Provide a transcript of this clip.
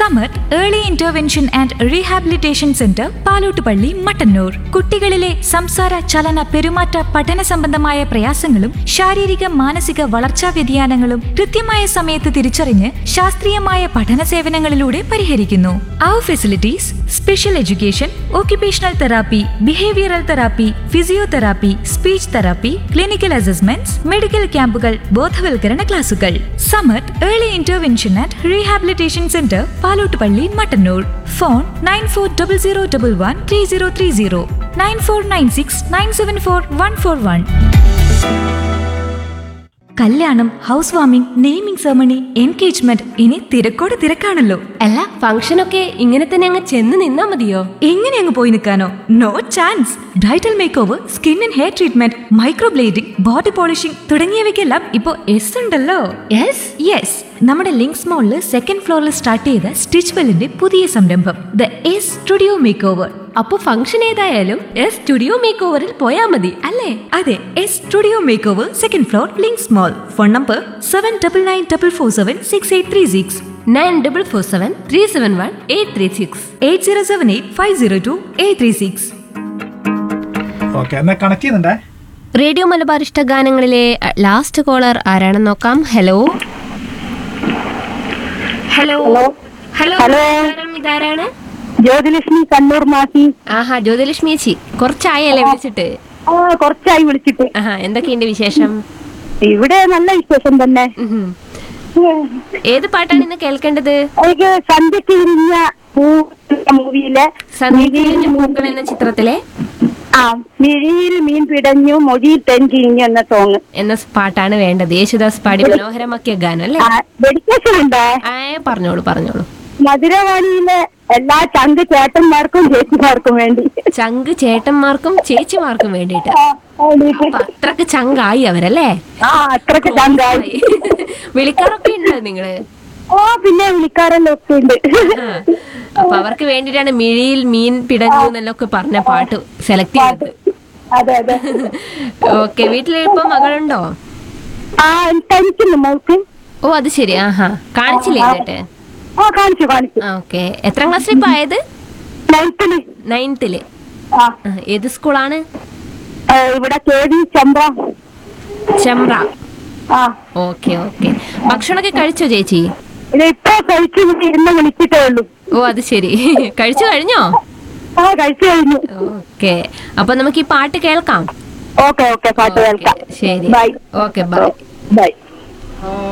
സമത് early intervention and rehabilitation centre Palottupalli Mattannur കുട്ടികളിലെ സംസാര ചലന പെരുമാറ്റ പഠന സംബന്ധമായ പ്രയാസങ്ങളും ശാരീരിക മാനസിക വളർച്ചാ വ്യതിയാനങ്ങളും കൃത്യമായ സമയത്ത് തിരിച്ചറിഞ്ഞ് ശാസ്ത്രീയമായ പഠന സേവനങ്ങളിലൂടെ പരിഹരിക്കുന്നു അവർ facilities special education occupational therapy behavioural therapy physiotherapy speech therapy clinical assessments medical ക്യാമ്പുകൾ ബോധവൽക്കരണ ക്ലാസുകൾ Samath early intervention and rehabilitation centre Palottupalli Mattannur phone nine four double zero double one three zero three zero nine four nine six nine seven four one four one കല്യാണം house warming naming ceremony engagement ഇനി തിരക്കോട് തിരക്കാണല്ലോ അല്ല ഫംഗ്ഷനൊക്കെ ഇങ്ങനെ തന്നെ അങ്ങ് ചെന്ന് നിന്നാ മതിയോ എങ്ങനെ അങ്ങ് പോയി നിൽക്കാനോ no chance bridal makeover skin and hair treatment microblading body polishing തുടങ്ങിയവയ്ക്കെല്ലാം ഇപ്പോ എസ് ഉണ്ടല്ലോ യെസ് യെസ് നമ്മുടെ ലിങ്ക്സ് മോളിൽ സെക്കൻഡ് ഫ്ലോറിൽ സ്റ്റാർട്ട് ചെയ്ത സ്റ്റിച്ച് വെല്ലിന്റെ പുതിയ സംരംഭം the S studio makeover അപ്പൊ ഫംഗ്ഷൻ ഏതായാലും എസ് സ്റ്റുഡിയോ മേക്ക് ഓവറിൽ പോയാ മതി അല്ലേ അതെ S studio makeover second floor Links mall phone number seven double nine double four seven six eight three six nine double four seven three seven one eight three six eight zero seven eight five zero two eight three six okay എന്നാ connect ചെയ്യുന്നുണ്ടേ radio Malabar ഇഷ്ടഗാനങ്ങളിലെ last caller ആരാണെന്ന് നോക്കാം hello hello hello hello. നമസ്കാരം, ഇതാരാണ് ജ്യോതിലക്ഷ്മി കണ്ണൂർ മാസി ആഹാ ജ്യോതിലക്ഷ്മി ചേച്ചി കുറച്ചായല്ലേ വിളിച്ചിട്ട് ആ കുറച്ചായി വിളിച്ചിട്ട് ആഹാ എന്തൊക്കെയുണ്ട് വിശേഷം ഇവിടെ നല്ല വിശേഷം തന്നെ ഉഹും. ഏത് പാട്ടാണ് ഇന്ന് കേൾക്കേണ്ടത് എനിക്ക് സന്ധ്യക്ക് വിരിഞ്ഞ പൂ മൂവിയിലെ സന്ധ്യയിലെ പൂക്കൾ എന്ന ചിത്രത്തിലെ ആ മിഴിയിൽ മീൻ പിടഞ്ഞു മൊഴിയിൽ തെൻകിഞ്ഞു എന്ന സോങ് എന്ന പാട്ടാണ് വേണ്ടത് യേശുദാസ് പാടി മനോഹരമാക്കിയ ഗാനം അല്ലേ ആ ഡെഡിക്കേഷൻ ഉണ്ടേ ആ പറഞ്ഞോളൂ പറഞ്ഞോളൂ മധുരവാണിയിലെ എല്ലാ ചങ്ക് ചേട്ടന്മാർക്കും ചേച്ചിമാർക്കും വേണ്ടി ചങ്ക് ചേട്ടന്മാർക്കും ചേച്ചിമാർക്കും വേണ്ടിയിട്ട് ആ, വേണ്ടിയിട്ട്. അപ്പൊ അത്രക്ക് ചങ്കായി അവരല്ലേ ആ അത്രക്ക് ചങ്കായി വിളിക്കാറൊക്കെ ഉണ്ടോ നിങ്ങള് ഓ പിന്നെ വിളിക്കാറെല്ലാം ഒക്കെ ഉണ്ട് ആ. അപ്പൊ അവർക്ക് വേണ്ടിയിട്ടാണ് മിഴിയിൽ മീൻ പിടഞ്ഞു എന്നൊക്കെ പറഞ്ഞ പാട്ട് സെലക്ട് ചെയ്തത് അതെ അതെ ഓക്കെ വീട്ടിൽ ഇപ്പൊ മകളുണ്ടോ ആ കഴിക്കുന്നു മോൾക്ക് ഓ അത് ശരി ആഹാ കാണിച്ചില്ലേ എന്നിട്ട് ആ കാണിച്ചു കാണിച്ചു ഓക്കെ എത്രാം ക്ലാസ്സിൽ ഇപ്പൊ ആയത് നൈൻത്തില് നയൻത്തില് ആ ആ, ഏത് സ്കൂളാണ് ഏ, ഇവിടെ കെ വി ചമ്പ്ര ചെമ്പ്ര ആ ഓക്കെ ഓക്കെ ഭക്ഷണമൊക്കെ കഴിച്ചോ ചേച്ചി ഇത് ഇപ്പൊ കഴിച്ചു ഇരുന്ന് വിളിച്ചിട്ടേ ഉള്ളൂ ഓ അത് ശരി കഴിച്ചു കഴിഞ്ഞോ ആ കഴിച്ചു കഴിഞ്ഞു ഓക്കെ അപ്പൊ നമുക്ക് ഈ പാട്ട് കേൾക്കാം ഓക്കെ ഓക്കെ പാട്ട് ഓക്കെ, കേൾക്കാം ശരി ബൈ ഓക്കെ ബൈ ബൈ